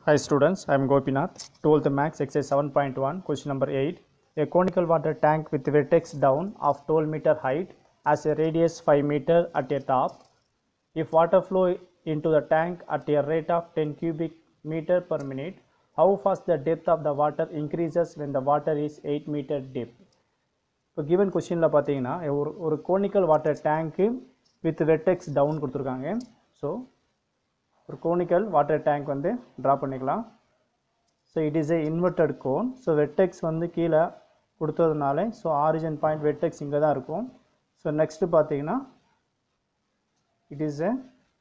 Hi students, I am Gopinath. 12th Max exercise 7.1 question number 8. A conical water tank with vertex down of 12 meter height has a radius 5 meter at a top. If water flow into the tank at a rate of 10 cubic meter per minute, how fast the depth of the water increases when the water is 8 meter deep? இப்போ given கொஷினில் பார்த்தீங்கன்னா ஒரு ஒரு conical water tank with vertex down கொடுத்துருக்காங்க so ஒரு conical water tank வந்து draw பண்ணிக்கலாம் so it is a inverted cone so vertex வந்து கீழே கொடுத்ததுனால ஸோ ஆரிஜின் பாயிண்ட் வெட்டெக்ஸ் இங்கே தான் இருக்கும் ஸோ நெக்ஸ்ட்டு பார்த்தீங்கன்னா it is a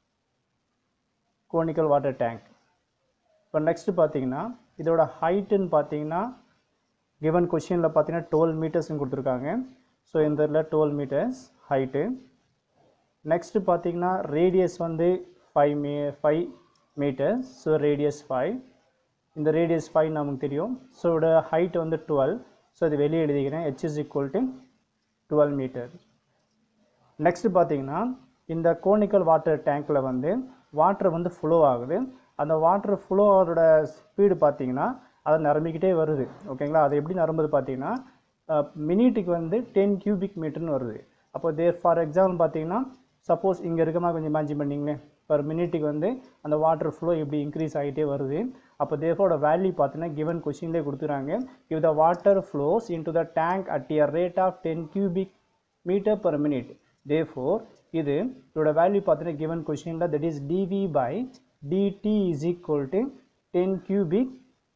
conical water tank இப்போ நெக்ஸ்ட்டு பார்த்தீங்கன்னா இதோட ஹைட்டுன்னு பார்த்தீங்கன்னா கிவன் கொஷினில் பார்த்தீங்கன்னா டுவெல் மீட்டர்ஸ்னு கொடுத்துருக்காங்க ஸோ இந்த இதில் டுவெல் மீட்டர்ஸ் ஹைட்டு நெக்ஸ்ட்டு பார்த்தீங்கன்னா ரேடியஸ் வந்து five me five meters so radius five இந்த ரேடியஸ் ஃபைவ் நமக்கு தெரியும் ஸோ இதோட ஹைட் வந்து டுவெல் ஸோ இது வெளியே எழுதிக்கிறேன் H is equal to twelve meter next பார்த்தீங்கன்னா இந்த கோனிக்கல் வாட்டர் டேங்க்கில் வந்து வாட்டர் வந்து ஃப்ளோ ஆகுது அந்த வாட்டர் ஃப்ளோ ஆகிறோட ஸ்பீடு பார்த்தீங்கன்னா அது நிரம்பிக்கிட்டே வருது ஓகேங்களா அது எப்படி நிரம்புது பார்த்தீங்கன்னா மினிட்டுக்கு வந்து டென் கியூபிக் மீட்டர்னு வருது அப்போ தேர் ஃபார் எக்ஸாம்பிள் பார்த்தீங்கன்னா சப்போஸ் இங்கே இருக்க மாதிரி கொஞ்சம் இமேஜின் பண்ணிங்களேன் பர் மினிட்டுக்கு வந்து அந்த வாட்டர் ஃப்ளோ இப்படி இன்க்ரீஸ் ஆகிட்டே வருது அப்போ தேர்ஃபோட வேல்யூ பார்த்தீங்கன்னா கிவன் கொஷின்லேயே கொடுத்துறாங்க if the water flows into the tank at a rate of ten cubic meter per minute therefore இது இதோட வேல்யூ பார்த்தீங்கன்னா கிவன் கொஷினில் that is dv by dt is equal to ten cubic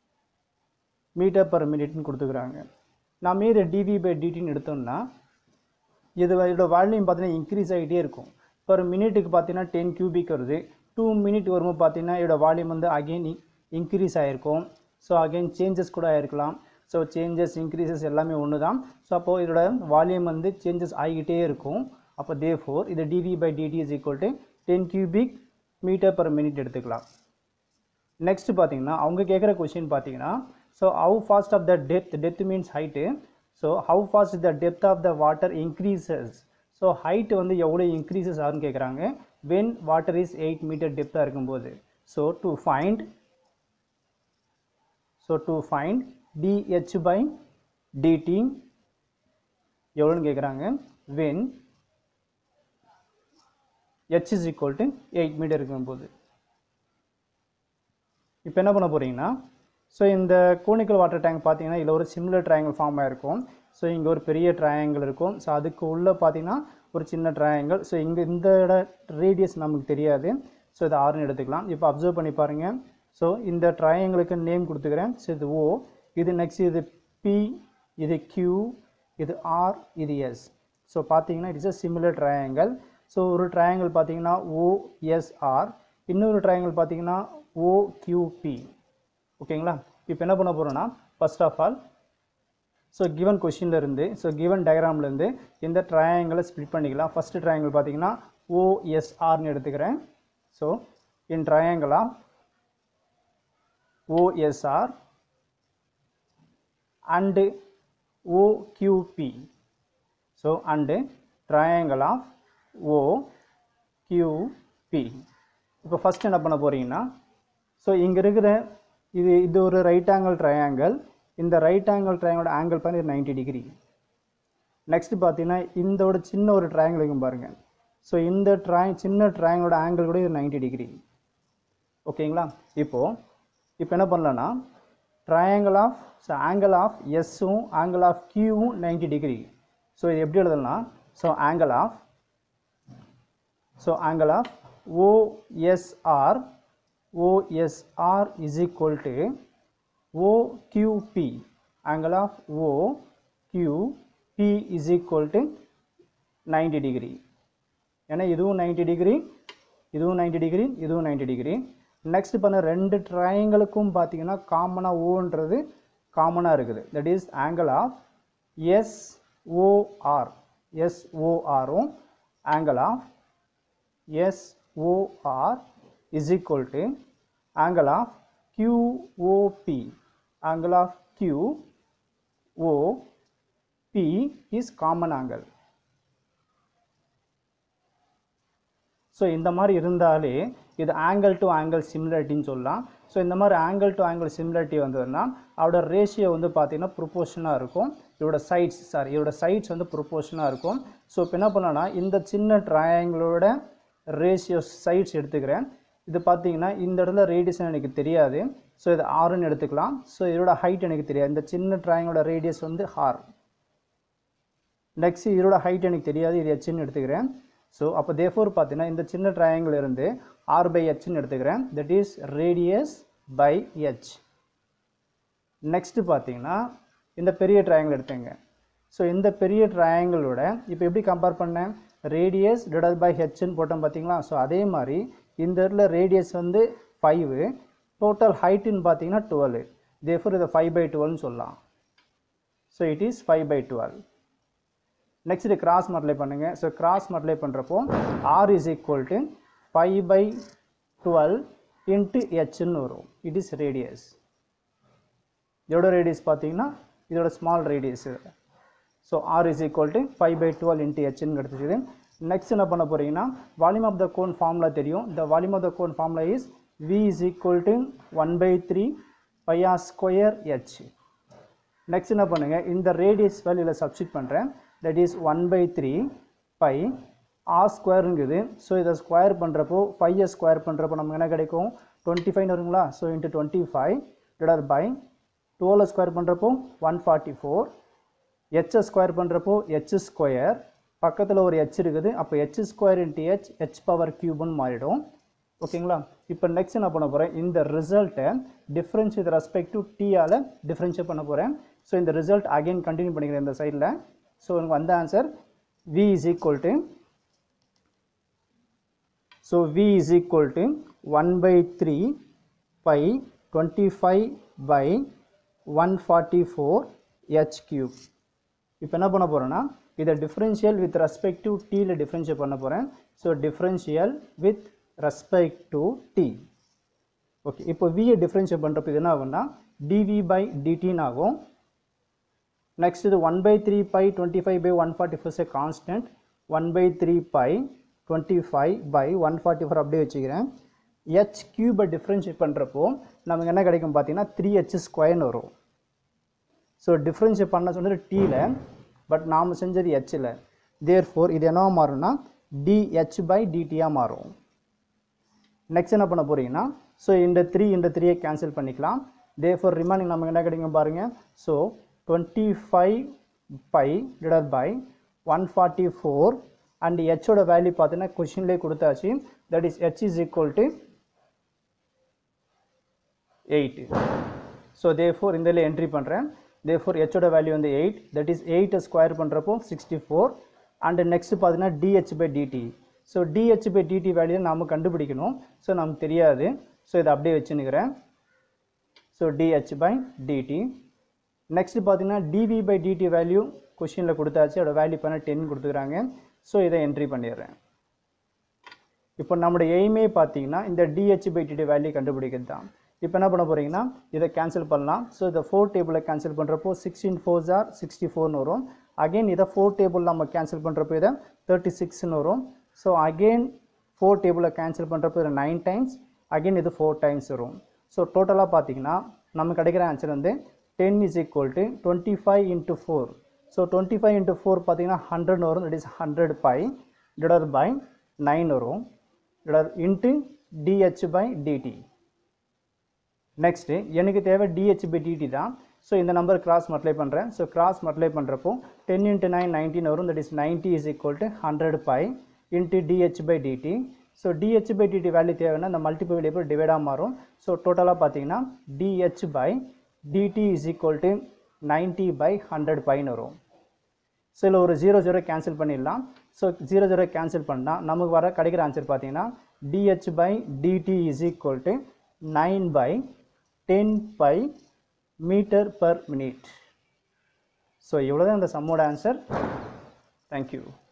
meter per மினிட்னு கொடுத்துக்கிறாங்க நான் மீது TV by டிடின்னு எடுத்தோம்னா இது இதோட வால்யூம் பார்த்தீங்கன்னா இன்க்ரீஸ் ஆகிட்டே இருக்கும் பர் மினிட்டுக்கு பார்த்தீங்கன்னா டென் கியூபிக் வருது டூ மினிட் வரும்போது பார்த்தீங்கன்னா இதோட வால்யூம் வந்து அகெயின் இன்க்ரீஸ் ஆகிருக்கும் ஸோ அகெயின் சேஞ்சஸ் கூட ஆகிருக்கலாம் ஸோ சேஞ்சஸ் இன்க்ரீசஸ் எல்லாமே ஒன்று தான் ஸோ அப்போது இதோட வால்யூம் வந்து சேஞ்சஸ் ஆகிக்கிட்டே இருக்கும் அப்போ தே ஃபோர் இது dv by dt is equal to ten cubic meter per minute எடுத்துக்கலாம் நெக்ஸ்ட் பார்த்தீங்கன்னா அவங்க கேட்குற கொஷின் பார்த்தீங்கன்னா so how fast of the depth depth means height so how fast the depth of the water increases so height வந்து எவ்வளோ increases ஆகுன்னு கேட்குறாங்க when water is eight meter டெப்த்தாக இருக்கும்போது so to find so to find dh by dt எவ்வளோன்னு கேட்குறாங்க when H is equal to eight meter இருக்கும்போது இப்போ என்ன பண்ண போகிறீங்கன்னா ஸோ இந்த கோனிக்கல் வாட்டர் டேங்க் பார்த்தீங்கன்னா இதில் ஒரு சிமிலர் ட்ரையாங்கிள் ஃபார்ம் ஆகிருக்கும் ஸோ இங்கே ஒரு பெரிய ட்ரையாங்கிள் இருக்கும் ஸோ அதுக்கு உள்ளே பார்த்தீங்கன்னா ஒரு சின்ன ட்ரையாங்கிள் ஸோ இங்கே இந்த இட ரேடியஸ் நமக்கு தெரியாது ஸோ இது ஆறுன்னு எடுத்துக்கலாம் இப்போ அப்சர்வ் பண்ணி பாருங்கள் ஸோ இந்த ட்ரையாங்கிளுக்கு நேம் கொடுத்துக்கிறேன் ஸோ இது ஓ இது நெக்ஸ்ட் இது பி இது கியூ இது ஆர் இது எஸ் ஸோ பார்த்தீங்கன்னா it's a similar triangle so ஒரு ட்ரையாங்கிள் பார்த்தீங்கன்னா ஓஎஸ்ஆர் இன்னொரு ட்ரையாங்கிள் பார்த்தீங்கன்னா ஓக்யூபி ஓகேங்களா இப்போ என்ன பண்ண போகிறோன்னா first of all so given கொஷின்லேருந்து ஸோ கிவன் டயக்ராம்லேருந்து இந்த ட்ரையாங்கிளை ஸ்ப்ளிட் பண்ணிக்கலாம் ஃபஸ்ட்டு ட்ரையாங்கிள் பார்த்தீங்கன்னா ஓஎஸ்ஆர்னு எடுத்துக்கிறேன் ஸோ இன் ட்ரையாங்கிளா OSR and OQP so and triangle of OQP இப்போ ஃபஸ்ட் என்ன பண்ண போகிறீங்கன்னா ஸோ இங்கே இருக்கிற இது இது ஒரு ரைட் ஆங்கிள் ட்ரையாங்கிள் இந்த ரைட் ஆங்கிள் ட்ரையாங்கிளோட ஆங்கிள் பண்ணி நைன்டி டிகிரி நெக்ஸ்ட் பார்த்தீங்கன்னா இந்தோட சின்ன ஒரு ட்ரையாங்கிள் இருக்கும் பாருங்கள் ஸோ இந்த ட்ரை சின்ன ட்ரையாங்கிளோட ஆங்கிள் கூட இது நைன்டி டிகிரி ஓகேங்களா இப்போது இப்போ என்ன பண்ணலன்னா triangle of so angle of எஸ்ஸும் ஆங்கிள் ஆஃப் கியூவும் நைன்டி டிகிரி ஸோ இது எப்படி எழுதலாம் so angle of so angle of OSR OSR is equal to OQP angle of OQP is equal to 90 degree ஏன்னா இதுவும் 90 டிகிரி இதுவும் 90 டிகிரி இதுவும் 90 degree next பண்ண ரெண்டு ட்ரையாங்கிளுக்கும் பார்த்தீங்கன்னா காமனாக ஓன்றது காமனாக இருக்குது that is angle of SOR எஸ்ஓஆரும் angle of SOR is equal to angle of QOP. Angle of QOP is common angle. So இந்த மாதிரி இருந்தாலே இது ஆங்கிள் டு ஆங்கிள் சிமிலாரிட்டின்னு சொல்லலாம் ஸோ இந்த மாதிரி ஆங்கிள் டு ஆங்கிள் சிமிலாரிட்டி வந்ததுன்னா அதோட ரேஷியோ வந்து பார்த்தீங்கன்னா ப்ரொப்போர்ஷனாக இருக்கும் இதோட சைட்ஸ் சாரி இதோட சைட்ஸ் வந்து ப்ரொப்போர்ஷனாக இருக்கும் ஸோ இப்போ என்ன பண்ணனா இந்த சின்ன ட்ரையாங்கிளோட ரேஷியோ சைட்ஸ் எடுத்துக்கிறேன் இது பார்த்தீங்கன்னா இந்த இடத்துல ரேடியஸ் எனக்கு தெரியாது ஸோ இது ஆறுன்னு எடுத்துக்கலாம் ஸோ இதோட ஹைட் எனக்கு தெரியாது இந்த சின்ன ட்ரையாங்கோட ரேடியஸ் வந்து ஆர் நெக்ஸ்ட் இதோட ஹைட் எனக்கு தெரியாது இது ஹெச்னு எடுத்துக்கிறேன் ஸோ அப்போ தேஃபோர் பார்த்தீங்கன்னா இந்த சின்ன ட்ரையாங்கிள் இருந்து ஆர் பை ஹெச்னு எடுத்துக்கிறேன் that is radius by H next பார்த்தீங்கன்னா இந்த பெரிய ட்ரையாங்கிள் எடுத்துங்க ஸோ இந்த பெரிய ட்ரையாங்கிளோட இப்போ எப்படி கம்பேர் பண்ணேன் ரேடியஸ் டிவைட் பை ஹெச்னு போட்டோம் பார்த்தீங்களா ஸோ அதே மாதிரி இந்த இடத்துல ரேடியஸ் வந்து ஃபைவு டோட்டல் ஹைட்டுன்னு பார்த்தீங்கன்னா டுவெல் தேஃபோர் இதை ஃபைவ் பை டுவெல்னு சொல்லலாம் so it is five by twelve next இது கிராஸ் மல்டிப்ளை பண்ணுங்க ஸோ கிராஸ் மல்டிப்ளை பண்ணுறப்போ R is equal to five by twelve into ஹெச்னு வரும் இட் இஸ் ரேடியஸ் இதோட ரேடியஸ் பார்த்தீங்கன்னா இதோட small radius so R is equal to five by twelve into ஹெச்னு கிடச்சிது நெக்ஸ்ட் என்ன பண்ண போகிறீங்கன்னா volume of the cone formula தெரியும் the volume of the cone formula is V is equal to one by three by R square H next என்ன பண்ணுங்கள் இந்த radius வேல்யூவில் சப்ஸ்டிட் பண்ணுறேன் that is one by three by R ஸ்கொயருங்குது so இதை square பண்ணுறப்போ five square பண்ணுறப்போ நமக்கு என்ன கிடைக்கும் டுவெண்ட்டி ஃபைவ்னு வருங்களா so into twenty five divide by twelve square பண்ணுறப்போ one forty four H square பண்ணுறப்போ ஹெச் ஸ்கொயர் பக்கத்தில் ஒரு ஹெச் இருக்குது அப்போ H square into H H power கியூப்னு மாறிடும் ஓகேங்களா இப்போ நெக்ஸ்ட் என்ன பண்ண போகிறேன் இந்த ரிசல்ட்டை டிஃப்ரென்ஸ் வித் ரெஸ்பெக்ட் டு டீயால் டிஃப்ரென்ஷியேட் பண்ண போகிறேன் ஸோ இந்த ரிசல்ட் அகைன் கண்டினியூ பண்ணிக்கிறேன் இந்த சைடில் ஸோ எனக்கு வந்த answer V is equal to so V is equal to one by three by twenty five by one forty four H cube இப்போ என்ன பண்ண போகிறேன்னா இதை டிஃப்ரென்ஷியல் வித் ரெஸ்பெக்ட் டு டீயில் டிஃப்ரென்ஷியேட் பண்ண போகிறேன் so differential with respect to D okay இப்போ வியை டிஃப்ரென்ஷியேட் பண்ணுறப்ப இது என்ன ஆகும்னா டிவி பை டிடின்னு ஆகும் நெக்ஸ்ட் இது one by three by twenty five by one forty four constant one by three by twenty five by one forty four அப்படியே வச்சுக்கிறேன் ஹெச் கியூபை டிஃப்ரென்ஷியேட் பண்ணுறப்போ நமக்கு என்ன கிடைக்கும் பார்த்தீங்கன்னா த்ரீ ஹெச் ஸ்கொயர்னு வரும் ஸோ டிஃப்ரென்ஷியேட் பண்ண சொன்னது டீயில் பட் நாம் செஞ்சது ஹெச்சில் தேர் ஃபோர் இது என்னவா மாறும்னா டிஹெச் பை டிடியாக மாறும் நெக்ஸ்ட் என்ன பண்ண போகிறீங்கன்னா ஸோ இந்த த்ரீ இந்த த்ரீயை கேன்சல் பண்ணிக்கலாம் தே ஃபோர் ரிமைனிங் நமக்கு என்ன கிடைக்கும் பாருங்கள் so twenty five by divide by one forty four and ஹெச்சோட வேல்யூ பார்த்தீங்கன்னா கொஷின்லேயே கொடுத்தாச்சு that is H is equal to eight so therefore இதில் என்ட்ரி பண்ணுறேன் தே ஃபோர் ஹெச்சோட வேல்யூ வந்து எயிட் தட் இஸ் எயிட்டை ஸ்கொயர் பண்ணுறப்போ சிக்ஸ்டி ஃபோர் அண்ட் நெக்ஸ்ட் பார்த்தீங்கன்னா dh by dt so dh by dt value நாம் கண்டுபிடிக்கணும் ஸோ நமக்கு தெரியாது ஸோ இதை அப்படியே வச்சுன்னுக்கிறேன் so dh by dt next பார்த்தீங்கன்னா டிவி பை டிடி வேல்யூ கொஷினில் கொடுத்தாச்சு அதோட வேல்யூ பண்ண டென் கொடுத்துக்கிறாங்க ஸோ இதை என்ட்ரி பண்ணிடுறேன் இப்போ நம்மளுடைய எய்மே பார்த்தீங்கன்னா இந்த டிஹெச் பை டிடி வேல்யூ கண்டுபிடிக்கிறது தான் இப்போ என்ன பண்ண போகிறீங்கன்னா இதை கேன்சல் பண்ணலாம் ஸோ இதை ஃபோர் டேபிளை கேன்சல் பண்ணுறப்போ சிக்ஸ்டீன் ஃபோர் ஜார் சிக்ஸ்டி ஃபோர்னு வரும் அகைன் இதை ஃபோர் டேபிள் நம்ம கேன்சல் பண்ணுறப்போ இதை தேர்ட்டி சிக்ஸ்னு வரும் ஸோ அகெயின் ஃபோர் டேபிளை கேன்சல் பண்ணுறப்போ இதில் நைன் டைம்ஸ் அகெயின் இது ஃபோர் டைம்ஸ் வரும் ஸோ டோட்டலாக பார்த்தீங்கன்னா நமக்கு கிடைக்கிற ஆன்சர் வந்து ten is equal to twenty five into four so twenty five into four பார்த்தீங்கன்னா ஹண்ட்ரட் வரும் that is hundred by divide by nine வரும் divide into dh by dt next எனக்கு தேவை டிஹெச் பை டிடி தான் so இந்த number cross multiply பண்ணுறேன் so cross multiply பண்ணுறப்போ ten into nine nineteen வரும் that is ninety is equal to hundred by into dh by dt so dh by dt value தேவைன்னா இந்த multiple value போய் டிவைடாக மாறும் so டோட்டலாக பார்த்தீங்கன்னா dh by dt is equal to ninety by hundred பைன்னு வரும் so இதில் ஒரு ஜீரோ ஜீரோ கேன்சல் பண்ணிடலாம் ஸோ ஜீரோ ஜீரோ கேன்சல் பண்ணால் நமக்கு வர கிடைக்கிற ஆன்சர் பார்த்தீங்கன்னா dh by dt is equal to nine by ten by meter per minute so இவ்வளோ தான் இந்த சம்மோட ஆன்சர் தேங்க்யூ